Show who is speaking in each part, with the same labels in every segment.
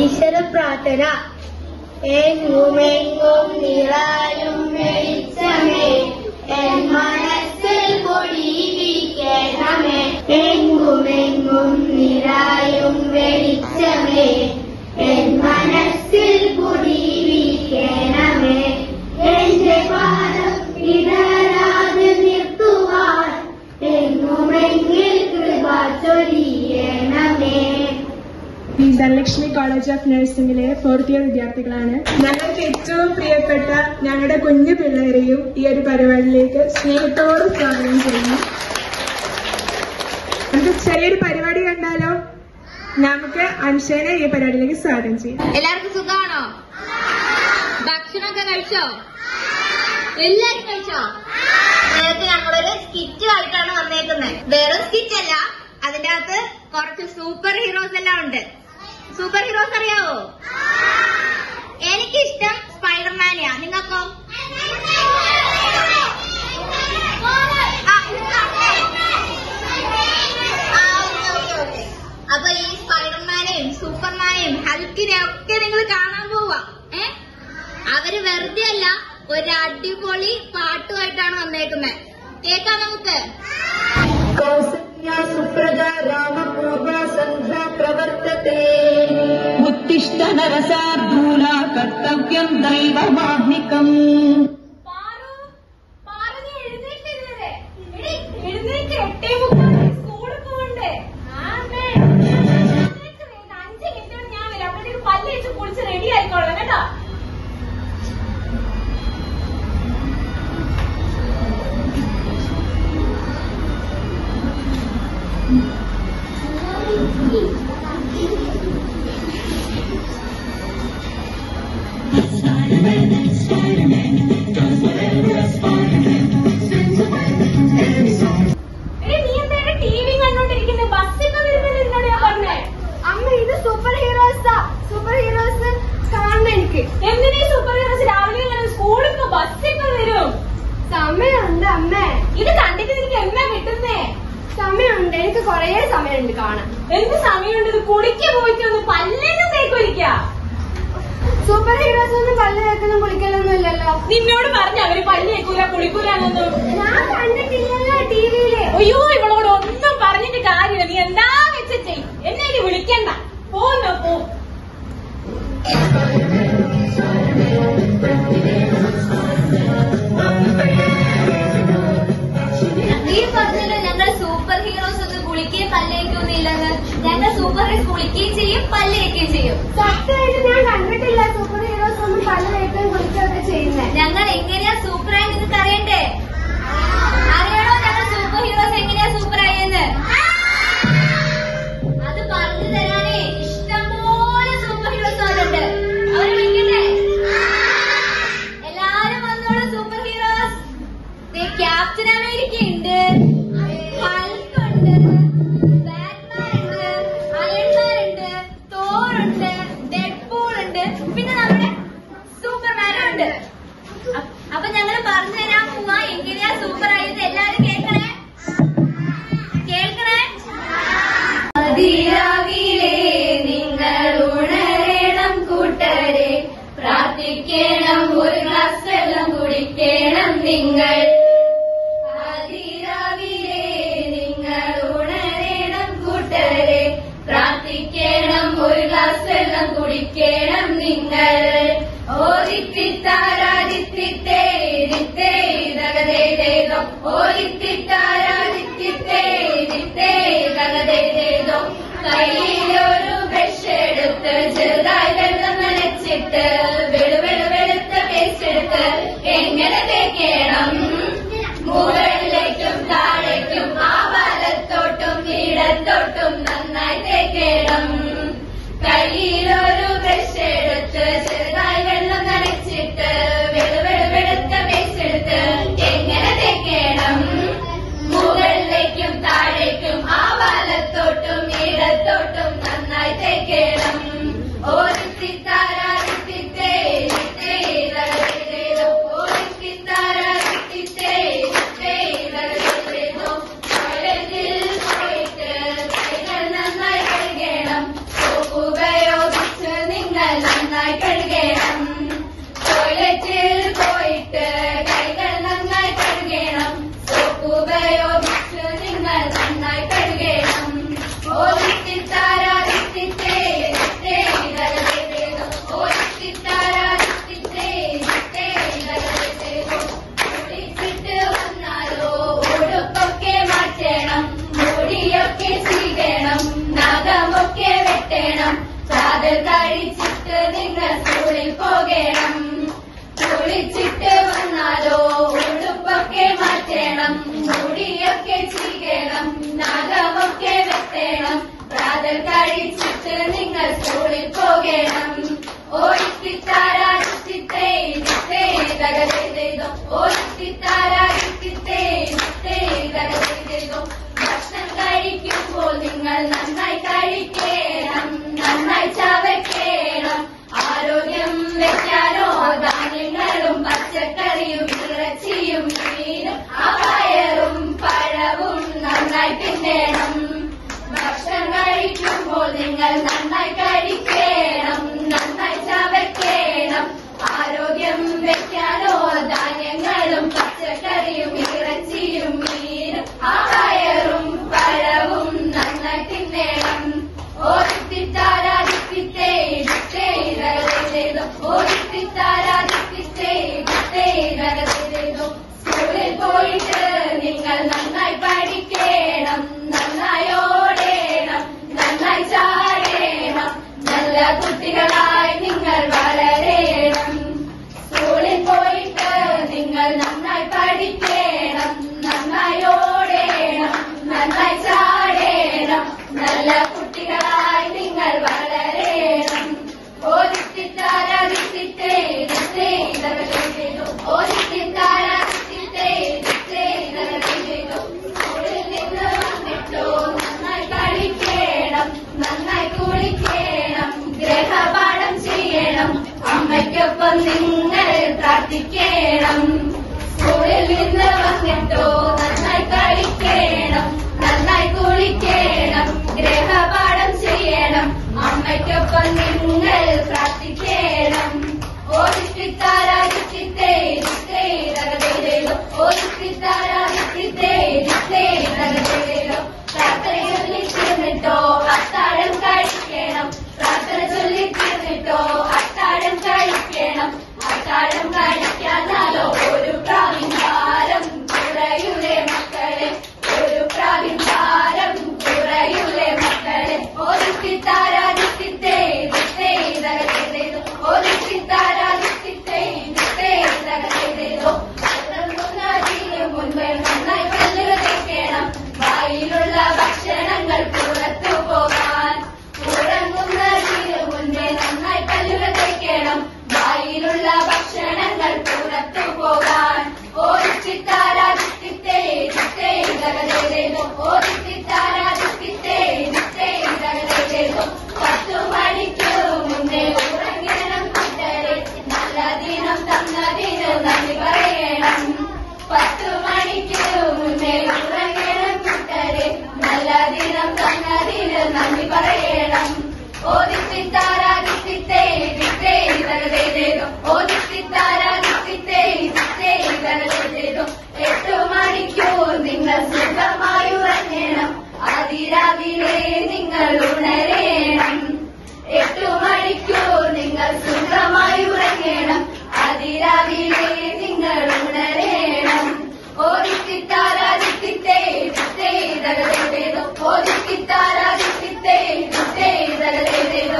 Speaker 1: ഈശ്വര പ്രാർത്ഥന എങ്ങുമെങ്ങും നിറയും വെളിച്ചമേ എൻ മനസ്സിൽ പൊടിയിക്കണമേ എങ്ങുമെങ്ങും നിറയും വെളിച്ചമേ എൻ മനസ്സിൽ പൊടിയിക്കണമേ എന്റെ പാദം ഇടരാതെ നിർത്തുവാൻ എങ്ങുമെങ്കിൽ കൃപ ചൊരിയണമേ
Speaker 2: ഈ ധനലക്ഷ്മി കോളേജ് ഓഫ് നഴ്സിംഗിലെ ഫോർത്ത് ഇയർ വിദ്യാർത്ഥികളാണ് ഞങ്ങൾക്ക് ഏറ്റവും പ്രിയപ്പെട്ട ഞങ്ങളുടെ കുഞ്ഞു പിള്ളേരെയും ഈ ഒരു പരിപാടിയിലേക്ക് സ്നേഹത്തോടെ സ്വാഗതം ചെയ്യുന്നു നമുക്ക് ചെറിയൊരു പരിപാടി കണ്ടാലോ നമുക്ക് അൻഷനെ ഈ പരിപാടിയിലേക്ക് സ്വാഗതം ചെയ്യാം
Speaker 3: എല്ലാവർക്കും സുഖമാണോ ഭക്ഷണമൊക്കെ കഴിച്ചോ എല്ലാരും കഴിച്ചോ നേരത്തെ ഞങ്ങളൊരു സ്കിറ്റ് ആയിട്ടാണ് വന്നേക്കുന്നത് വെറും സ്കിറ്റ് അല്ല അതിന്റെ അകത്ത് കുറച്ച് സൂപ്പർ ഹീറോസ് എല്ലാം ഉണ്ട് സൂപ്പർ ഹീറോസ് അറിയാവോ എനിക്കിഷ്ടം സ്പൈഡർമാനെയാ നിങ്ങൾക്കോ ആ, ആ, ഓക്കേ, ഓക്കേ, ഓക്കേ. അപ്പൊ ഈ സ്പൈഡർമാനെയും സൂപ്പർമാനെയും ഹൽക്കിനെ ഒക്കെ നിങ്ങൾ കാണാൻ പോവാ ഏ അവര് വെറുതെ അല്ല ഒരു അടിപൊളി പാട്ടുമായിട്ടാണ് വന്നേക്കുന്നത് കേൾക്കാം നമുക്ക്
Speaker 1: कौसल्या सुप्रजा रामपूर्वा सन्ध्या प्रवर्तते
Speaker 4: उत्तिष्ठ नरसार्दूला कर्तव्यम् दैवमाह्निकम्
Speaker 5: റെഡി ആയിക്കോളാം കേട്ടോ എടി, നീ എന്താണ് ടിവി കണ്ടോണ്ടിരിക്കുന്നത് ബസ്സിൽ വരുന്നത് എന്നോട് ഞാൻ പറഞ്ഞേ
Speaker 1: അമ്മ ഇത് സൂപ്പർ ഹീറോസാ സൂപ്പർ ഹീറോസ് കാണണം എനിക്ക്
Speaker 5: എന്തിനാ ഈ സൂപ്പർ ഹീറോസ് രാവിലെ ഇങ്ങനെ സ്കൂളിൽ പോ ബസ്സിൽ വരും
Speaker 1: സമയമുണ്ട് അമ്മേ
Speaker 5: ഇത് കണ്ടിട്ട് നിനക്ക് എന്നാ കിട്ടുന്നേ
Speaker 1: സമയമുണ്ട് എനിക്ക് കുറേ സമയമുണ്ട് കാണാൻ
Speaker 5: എന്ത് സമയമുണ്ട് ഇത് കുളിക്ക് പോയിട്ട് ഒന്ന് പല്ലിനും തേക്കൊലിക്ക
Speaker 1: സൂപ്പർ ഹീറോസ് ഒന്നും പല്ല് വെക്കലും കുളിക്കലൊന്നും ഇല്ലല്ലോ
Speaker 5: നിന്നോട് പറഞ്ഞ അവര് പല്ല് തേക്കൂല കുളിക്കൂലെന്നൊന്നും
Speaker 1: ഞാൻ കണ്ടിട്ടില്ലല്ലോ ടിവിയില്
Speaker 5: അയ്യോ ഇവളോട് ഒന്നും പറഞ്ഞിട്ട് കാര്യമില്ല നീ എന്താ വെച്ച് ചെയ് എന്നെ ഇനി വിളിക്കണ്ട പോന്നോ പോ
Speaker 3: നീ പറഞ്ഞല്ലോ ഞങ്ങൾ സൂപ്പർ ഹീറോസ് ഒക്കെ കുളിക്കുകയും പല്ലേക്കൊന്നും ഇല്ലെന്ന് ഞങ്ങൾ സൂപ്പർ ഹീറോസ് കുളിക്കുകയും ചെയ്യും പല്ലേക്കുകയും ചെയ്യും
Speaker 1: സത്യമായിട്ട് ഞാൻ കണ്ടിട്ടില്ല സൂപ്പർ ഹീറോസ് ഒന്നും പല്ല് വെക്കുകയും കുളിക്കുകയൊക്കെ ചെയ്യുന്നേ
Speaker 3: ഞങ്ങൾ എങ്ങനെയാ സൂപ്പർ ആയി നിങ്ങൾക്ക് അറിയണ്ടേ അറിയണോ ഞങ്ങൾ സൂപ്പർ ഹീറോസ് എങ്ങനെയാ സൂപ്പർ ആയെന്ന് അത് പറഞ്ഞു തരാനേ ഇഷ്ടംപോലെ സൂപ്പർ ഹീറോസ് അവരുണ്ട് അവരെ വിളിക്കട്ടെ എല്ലാരും വന്നോളൂ സൂപ്പർ ഹീറോസ് ക്യാപ്റ്റൻ അമേരിക്ക ഉണ്ട് ഹൾക്ക് ഉണ്ട് ബാറ്റ്മാൻ ഉണ്ട് അയൺമാൻ ഉണ്ട് തോർ ഉണ്ട് ഡെഡ്പൂൾ ഉണ്ട് പിന്നെ നമ്മുടെ സൂപ്പർമാൻ ഉണ്ട് അ- അപ്പൊ ഞങ്ങൾ പറഞ്ഞു തരാൻ പോവാ എങ്ങനെയാ സൂപ്പർ ആയത് എല്ലാരും കേൾക്കണേ കേൾക്കണേ അതിരാവിലെ നിങ്ങൾ ഉണരണം കൂട്ടരെ പ്രാർത്ഥിക്കണം ഒരു ഗ്ലാസ് വെള്ളം കുടിക്കണം നിങ്ങൾ അതിരാവിലെ നിങ്ങൾ ഉണരണം കൂട്ടരെ പ്രാർത്ഥിക്കണം ഒരു ഗ്ലാസ് വെള്ളം കുടിക്കണം നിങ്ങൾ ഓരിത്തിത്താരാദിത്തിത്തേ ദിത്തേ ദഗദേതേതോ ഓരിത്തിത്താരാദിത്തിത്തേ ദിത്തേ ദഗദേതേതോ കയ്യിലൊരു ബ്രഷ് എടുത്ത് ചെറുതായി വെള്ളം നനച്ചിട്ട് വെളു വെളു വെളുത്ത പേസ്റ്റ് എടുത്ത് എങ്ങനെ തേക്കണം പ്രാതൽ കഴിച്ചിട്ട് നിങ്ങൾ സ്കൂളിൽ പോകണം ഓടിത്തിത്താരാടിത്തിത്തേ ദിത്തേ തകതേ ചെയ്തോ ഓടിത്തിത്താരാടിത്തിത്തേ ദിത്തേ തകതേ ചെയ്തോ ഭക്ഷണം കഴിക്കുമ്പോൾ നിങ്ങൾ നന്നായി കഴിക്കണം നന്നായി ചവയ്ക്കണം ആരോഗ്യം വെക്കാനോ ധാന്യങ്ങളും പച്ചക്കറിയും ഇറച്ചിയും മീനും ആ പയറും പഴവും നന്നായി തിന്നണം ഭക്ഷണം കഴിക്കുമ്പോൾ നിങ്ങൾ നന്നായി കഴിക്കണം നന്നായി ചവയ്ക്കണം ആരോഗ്യം വെക്കാനോ ധാന്യങ്ങളും പച്ചക്കറിയും ഇറച്ചിയും മീനും ആ പയറും പഴവും നന്നായി തിന്നണം ഓടിത്തിത്താരാദിത്തിത്തേ ദിത്തേ ഇതകതേ ചെയ്തു ഓടിത്തിത്താരാദിത്തിത്തേ ദിത്തേ ഇതകതേ ചെയ്തു സ്കൂളിൽ പോയിട്ട് നിങ്ങൾ നന്നായി പഠിക്കണം നന്നായി ഓടേണം നന്നായി ചാടേണം നല്ല കുട്ടികളായി നിങ്ങൾ വളരേണം സ്കൂളിൽ പോയിട്ട് നിങ്ങൾ നന്നായി പഠിക്കണം നന്നായി ഓടേണം നന്നായി ചാടേണം നല്ല കുട്ടികളായി നിങ്ങൾ വളരേണം ഓദിത്തിത്താരാദിത്തിത്തേ ദിത്തേ ഇതകതേ ചെയ്തു ഓദിത്തിത്താരാദിത്തിത്തേ ദിത്തേ ഇതകതേ ചെയ്തു സ്കൂളിൽ നിന്ന് വന്നിട്ടോ നന്നായി കളിക്കണം നന്നായി കുളിക്കണം ഗ്രഹപാഠം ചെയ്യണം അമ്മയ്ക്കൊപ്പം നിങ്ങൾ പ്രാർത്ഥിക്കണം സ്കൂളിൽ നിന്ന് വന്നിട്ടോ നന്നായി കളിക്കണം നന്നായി കുളിക്കണം ഗ്രഹപാഠം ചെയ്യണം അമ്മയ്ക്കൊപ്പം നിങ്ങൾ പ്രാർത്ഥിക്കണം ഓദിത്തിത്താരാദിത്തിത്തേ ദിത്തേ ഇതകതേ ചെയ്തു ഓദിത്തിത്താരാദിത്തിത്തേ ദിത്തേ ഇതകതേ ചെയ്തു പ്രാർത്ഥന ചൊല്ലിത്തീർന്നിട്ടോ അത്താഴം കഴിക്കണം പ്രാർത്ഥന ചൊല്ലിത്തീർന്നിട്ടോ അത്താഴം കഴിക്കണം അത്താഴം കഴിക്കാനാലോ ഒരു പ്രാവിൻ ഭാരം കുറയൂലേ മക്കളെ ഒരു പ്രാവിൻ ഭാരം കുറയൂലേ മക്കളെ ഓദിത്തിത്താരാദിത്തിത്തേ ദിത്തേ ഇതകതേ ചെയ്തു ഓദിത്തിത്താരാദിത്തിത്തേ ദിത്തേ ഇതകതേ ചെയ്തു ഉറങ്ങുന്നതിന് മുൻപ് നന്നായി പല്ലുകൾ തേക്കണം വായിലുള്ള ഭക്ഷണങ്ങൾ പുറത്തു പോകാൻ ഉറങ്ങുന്നതിന് മുൻപേ നന്നായി പല്ലുകൾ തേക്കണം വായിലുള്ള ഭക്ഷണങ്ങൾ പുറത്തു പോകാൻ ഓടിച്ചിത്താരാദിത്തിത്തേ ദിത്തേ ഇതകതേ ചെയ്തു ഓടിച്ചിത്താരാദിത്തിത്തേ ദിത്തേ ഇതകതേ ചെയ്തു പത്തു മണിക്ക് മുന്നേ ഉറങ്ങണം കൂട്ടരെ നല്ല ദിനം തന്നതിന് നന്ദി പറയണം പത്തു മണിക്ക് മുന്നേ ഉറങ്ങണം കൂട്ടരെ നല്ല ദിനം തന്നതിന് നന്ദി പറയണം ഓദിത്തിത്താരാദിത്തിത്തേ ദിത്തേ ഇതകതേ ചെയ്തു ഓദിത്തിത്താരാദിത്തിത്തേ ദിത്തേ ഇതകതേ ചെയ്തു എട്ടു മണിക്കൂ നിങ്ങൾ സുഖമായി ഉറങ്ങണം അതിരാവിലെ നിങ്ങൾ ഉണരേണം എട്ടു മണിക്കൂ നിങ്ങൾ സുഖമായി ഉറങ്ങണം അതിരാവിലെ നിങ്ങൾ ഉണരേണം ഓദിത്തിത്താരാദിത്തിത്തേ ദിത്തേ ഇതകതേ ചെയ്തു ഓദിത്തിത്താരാദിത്തിത്തേ ദിത്തേ ഇതകതേ ചെയ്തു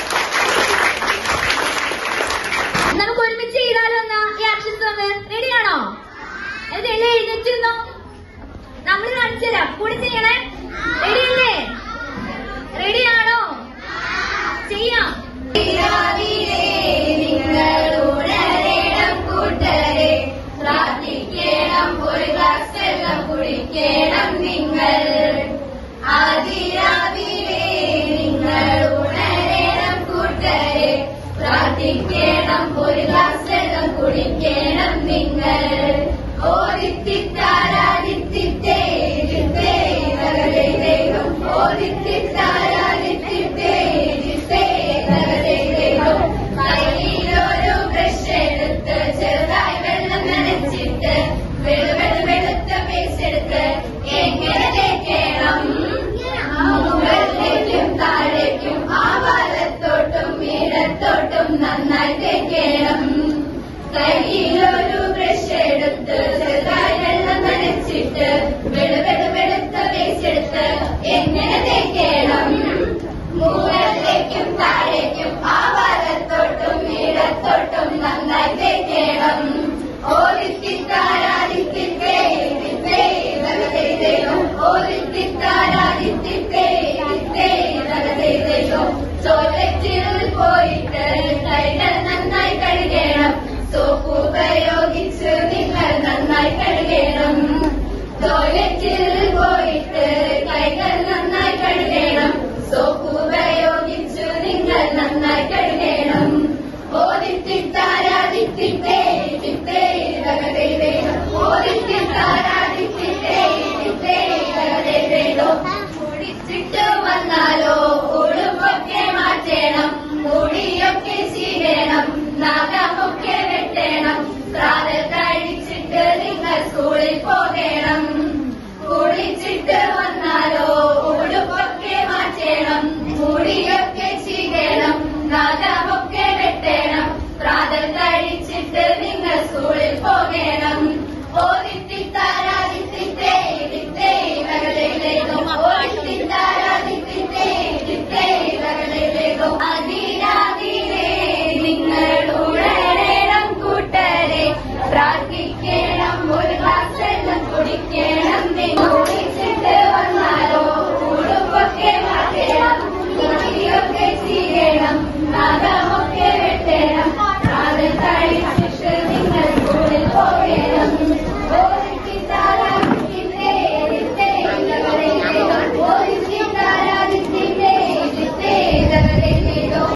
Speaker 5: നമുക്ക് ഒരുമിച്ച് ചെയ്താലോ എന്നാ ഈ ആക്ഷൻ സോങ് റെഡിയാണോ എന്നിട്ട് എല്ലാം എഴുന്നേറ്റിരുന്നോ നമ്മൾ കാണിച്ചുതരാം കൂടെ ചെയ്യണേ റെഡിയല്ലേ റെഡിയാണോ ചെയ്യാം
Speaker 3: അതിരാവിലെ നിങ്ങൾ ഉണരേണം കൂട്ടരെ പ്രാർത്ഥിക്കണം ഒരു ഗ്ലാസ് വെള്ളം കുടിക്കണം നിങ്ങൾ അതിരാവിലെ നിങ്ങൾ ഉണരേണം കൂട്ടരെ പ്രാർത്ഥിക്കണം ഒരു ഗ്ലാസ് വെള്ളം കുടിക്കണം നിങ്ങൾ ഓദിത്തിത്താരാദിത്തിത്തേ ദിത്തേ തകതേ ദൈവം ഓദിത്തിത്താരാദിത്തിത്തേ ദിത്തേ തകതേ ദൈവം കയ്യിലൊരു ബ്രഷ് എടുത്ത് ചെറുതായി വെള്ളം നനച്ചിട്ട് വെളു വെളു വെളുത്ത പേസ്റ്റ് എടുത്ത് എങ്ങനെ തേക്കണം മുകളിലേക്കും താഴേക്കും ആ വലത്തോട്ടും ഇടത്തോട്ടും നന്നായി തേക്കണം കയ്യിലൊരു ബ്രഷ് എടുത്ത് ചെറുതായി വെള്ളം നനച്ചിട്ട് വെളു വെളു വെളുത്ത പേസ്റ്റ് എടുത്ത് എങ്ങനെ തേക്കണം മുകളിലേക്കും താഴേക്കും ആ വലത്തോട്ടും ഇടത്തോട്ടും നന്നായി തേക്കണം ഓദിത്തിത്താരാദിത്തിത്തേ ദിത്തേ തകതേ ദൈവം ഓദിത്തിത്താരാദിത്തിത്തേ ദിത്തേ പോയിട്ട് കൈകൾ നന്നായി കഴുകണം സോപ്പ് ഉപയോഗിച്ച് നിങ്ങൾ നന്നായി കഴുകണം ടോയ്ലറ്റിൽ പോയിട്ട് കൈകൾ നന്നായി കഴുകണം സോപ്പ് ഉപയോഗിച്ച് നിങ്ങൾ നന്നായി കഴുകണം ഓദിത്തിട്ടാരാദിത്തിട്ടേ തിട്ടേ ഇടകതേ വേണം ഓദിത്തിട്ടാരാദിത്തിട്ടേ തിട്ടേ ഇടകതേ വേണം കുടിച്ചിട്ട് വന്നാലോ ഉടുപ്പൊക്കെ മാറ്റണം മുടിയൊക്കെ ചീകണം നഖമൊക്കെ വെട്ടണം പ്രാതൽ കഴിച്ചിട്ട് നിങ്ങൾ സ്കൂളിൽ പോകണം കുടിച്ചിട്ട്